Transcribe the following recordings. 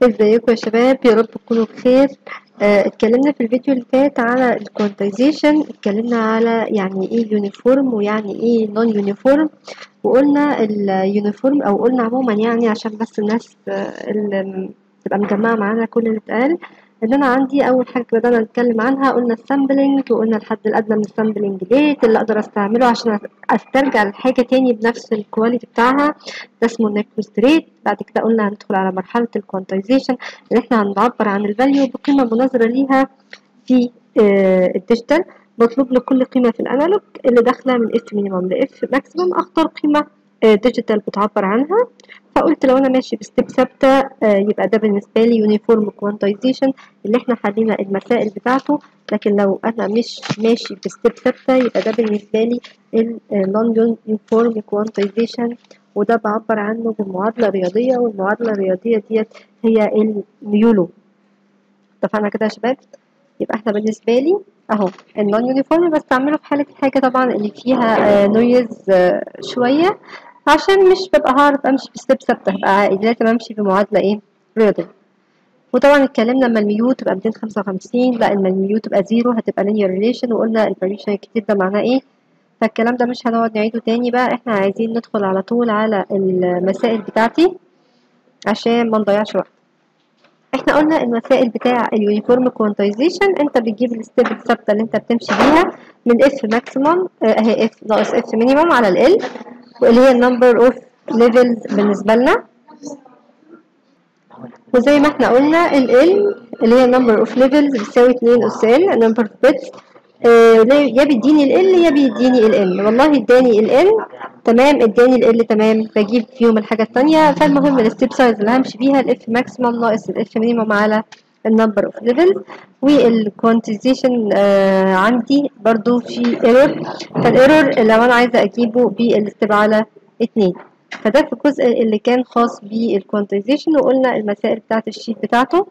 ازيكم يا شباب يا رب تكونوا بخير آه، اتكلمنا في الفيديو اللي فات على الكوانتايزيشن اتكلمنا على يعني ايه يونيفورم ويعني ايه نون يونيفورم وقلنا اليونيفورم او قلنا عموما يعني عشان بس الناس آه، اللي تبقى مجمعه معانا كل اللي اتقال ان انا عندي اول حاجه بدانا نتكلم عنها قلنا السامبلنج وقلنا الحد الادنى من السامبلنج ريت اللي اقدر استعمله عشان استرجع الحاجه تاني بنفس الكواليتي بتاعها ده اسمه النيكوست ريت بعد كده قلنا هندخل على مرحله الكوانتايزيشن ان احنا هنعبر عن الفاليو بقيمه مناظره ليها في آه، الديجيتال مطلوب لكل قيمه في الانالوج اللي داخله من اف مينيمم لاف ماكسيمم اختار قيمه ديجيتال بتعبر عنها فقلت لو انا ماشي بستيب ثابته آه، يبقى ده بالنسبه لي يونيفورم كوانتايزيشن اللي احنا حلينا المسائل بتاعته لكن لو انا مش ماشي بستيب ثابته يبقى ده بالنسبه لي النون يونيفورم كوانتايزيشن وده بعبر عنه بمعادله رياضيه والمعادله الرياضيه ديت هي الميولو اتفقنا كده يا شباب يبقى احنا بالنسبه لي اهو النون يونيفورم بستعمله في حاله الحاجه طبعا اللي فيها نويز شويه عشان مش ببقى هعرف امشي بستيب ثابته هبقى عادي لازم امشي بمعادله ايه رياضيه وطبعا اتكلمنا اما الميو تبقى 255 لا اما الميو تبقى زيرو هتبقى linear relation وقلنا الفاريشن الكتير ده معناه ايه فالكلام ده مش هنقعد نعيده تاني بقى احنا عايزين ندخل على طول على المسائل بتاعتي عشان ما نضيعش وقت احنا قلنا المسائل بتاع اليونيفورم كوانتايزيشن انت بتجيب الستيب الثابته اللي انت بتمشي بيها من اف ماكسيمم اهي اف ناقص اف مينيمم على ال واللي هي النمبر اوف ليفلز بالنسبه لنا وزي ما احنا قلنا ال ال اللي هي number of levels بتساوي 2 اس ال number of bits آه يا بيديني ال ال يا بيديني ال n والله اداني ال n تمام اداني ال ال تمام بجيب فيهم الحاجة التانية فالمهم الستيب سايز اللي همشي بيها الاف ماكسيمم ناقص الاف مينيمم على النمبر اوف ليفلز والكوانتيزيشن آه عندي برضو في ايرور فالايرور لو انا عايزة اجيبه بالستيب على اتنين فده في الجزء اللي كان خاص بالكوانتيزيشن وقلنا المسائل بتاعت الشيت بتاعته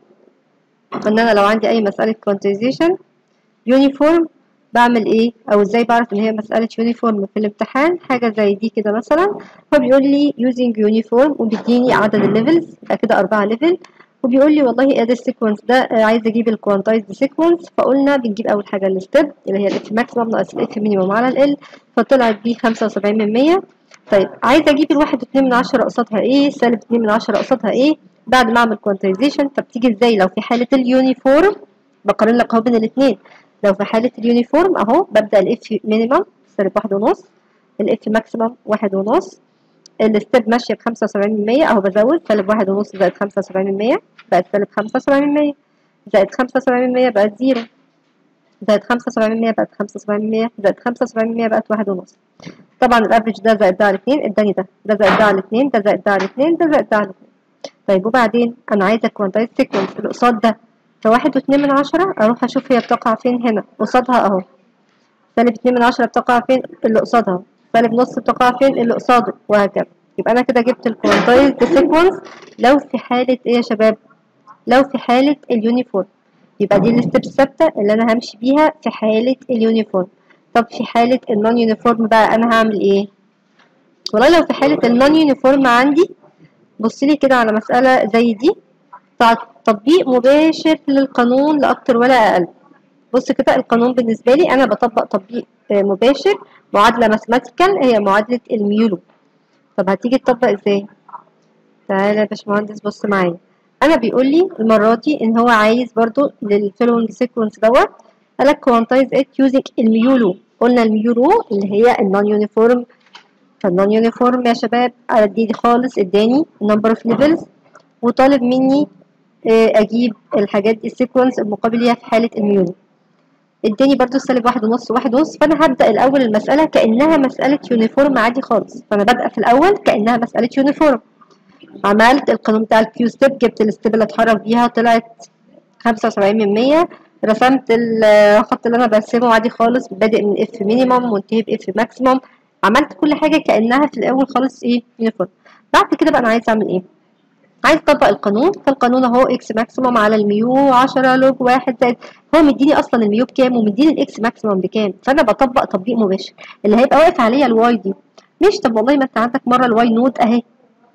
ان انا لو عندي اي مسألة كوانتيزيشن يونيفورم بعمل ايه او ازاي بعرف ان هي مسألة يونيفورم في الامتحان حاجة زي دي كده مثلا هو بيقول لي using يونيفورم وبيديني عدد الليفلز يبقى كده اربعة ليفل وبيقول لي والله ادي السيكونس ده عايز اجيب الكوانتايزد سيكونس فقلنا بنجيب اول حاجة الستيب اللي هي الاف ماكسيمم ناقص الاف مينيمم على ال فطلعت بيه خمسة وسبعين من مية طيب عايزة اجيب الواحد واتنين من عشرة قصادها ايه سالب اتنين من عشرة قصادها ايه بعد ما اعمل كوانتايزيشن فبتيجي ازاي لو في حالة اليونيفورم بقارن لك اهو بين الاتنين لو في حالة اليونيفورم اهو ببدأ الاف مينيمم سالب واحد ونص الاف ماكسيمم واحد ونص الستيب ماشية بخمسة وسبعين من مية اهو بزود سالب واحد ونص زائد خمسة وسبعين من مية بقت سالب خمسة وسبعين من مية زائد خمسة وسبعين من مية بقت زيرو زائد خمسة وسبعين من مية بقت خمسة وسبعين من مية زائد خمسة وسبعين من مية بقت واحد ونص طبعا الافريج ده زائد ده على اتنين اداني ده ده زائد ده على اتنين ده زائد ده على اتنين ده زائد ده على اتنين طيب وبعدين انا عايزه كوانتايز سيكونس اللي قصاد ده فواحد واتنين من عشرة اروح اشوف هي بتقع فين هنا قصادها اهو سالب اتنين من عشرة بتقع فين اللي قصادها سالب نص بتقع فين اللي قصاده وهكذا يبقى انا كده جبت الكوانتايز سيكونس لو في حالة ايه يا شباب لو في حالة اليونيفورم يبقى دي الستبس الثابتة اللي انا همشي بيها في حالة اليونيفورم طب في حالة النون يونيفورم بقى انا هعمل ايه والله لو في حالة النون يونيفورم عندي بصلي كده على مسألة زي دي تطبيق مباشر للقانون لا أكتر ولا أقل بص كده القانون بالنسبة لي أنا بطبق تطبيق مباشر معادلة ماثماتيكال هي معادلة الميولو طب هتيجي تطبق ازاي تعالى يا باشمهندس بص معايا أنا بيقول لي المرة دي إن هو عايز برضو للفيلونج سيكونس دوت قالك كوانتايز ات يوزنج الميولو قلنا الميولو اللي هي النون يونيفورم فالنون يونيفورم يا شباب ادي خالص اداني نمبر اوف ليفلز وطالب مني اجيب الحاجات دي السيكونس المقابل ليها في حاله الميولو اداني برضو سالب واحد ونص واحد ونص فانا هبدا الاول المساله كانها مساله يونيفورم عادي خالص فانا بادئه في الاول كانها مساله يونيفورم عملت القانون بتاع الكيو ستيب جبت الستيب اللي اتحرك بيها طلعت خمسة وسبعين من مية رسمت الخط اللي انا برسمه عادي خالص بادئ من اف مينيمم وانتهي باف ماكسيمم عملت كل حاجه كانها في الاول خالص ايه يونيفورم بعد كده بقى انا عايز اعمل ايه عايز اطبق القانون فالقانون اهو اكس ماكسيمم على الميو 10 لوج واحد زائد هو مديني اصلا الميو بكام ومديني الاكس ماكسيمم بكام فانا بطبق تطبيق مباشر اللي هيبقى واقف عليا الواي دي مش طب والله ما انت عندك مره الواي نود اهي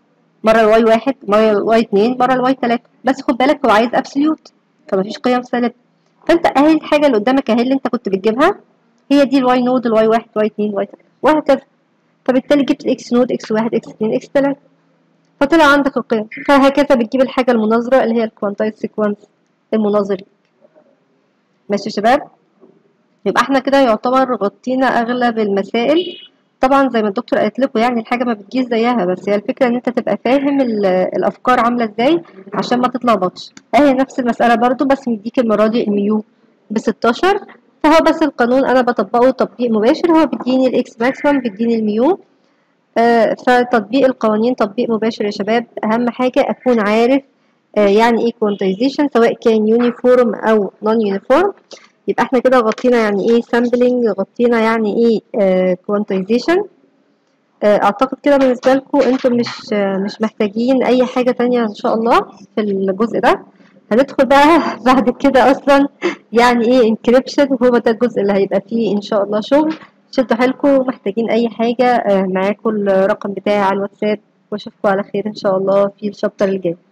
مره الواي واحد مره الواي اتنين مره الواي تلاته بس خد بالك هو عايز ابسوليوت فمفيش قيم سالبه فانت اهي الحاجه اللي قدامك اهي اللي انت كنت بتجيبها هي دي الواي نود الواي واحد واي اتنين واي تلاته وهكذا فبالتالي جبت اكس نود اكس واحد اكس اتنين اكس تلاته فطلع عندك القيم فهكذا بتجيب الحاجه المناظره اللي هي الكوانتايز سيكونس المناظر ماشي يا شباب يبقى احنا كده يعتبر غطينا اغلب المسائل طبعا زي ما الدكتور قالت لكم يعني الحاجه ما بتجيش زيها بس هي الفكره ان انت تبقى فاهم الافكار عامله ازاي عشان ما تتلخبطش اهي نفس المساله برضو بس مديك المره دي الميو ب 16 فهو بس القانون انا بطبقه تطبيق مباشر هو بيديني الاكس ماكسيمم بيديني الميو آه فتطبيق القوانين تطبيق مباشر يا شباب اهم حاجه اكون عارف آه يعني ايه كوانتايزيشن سواء كان يونيفورم او نون يونيفورم يبقى احنا كده غطينا يعني ايه سامبلنج غطينا يعني ايه كوانتايزيشن آه اعتقد كده بالنسبه لكم انتم مش آه مش محتاجين اي حاجه تانية ان شاء الله في الجزء ده هندخل بقى بعد كده اصلا يعني ايه انكريبشن وهو ده الجزء اللي هيبقى فيه ان شاء الله شغل شدوا حيلكم محتاجين اي حاجه آه معاكم الرقم بتاعي على الواتساب واشوفكم على خير ان شاء الله في الشابتر الجاي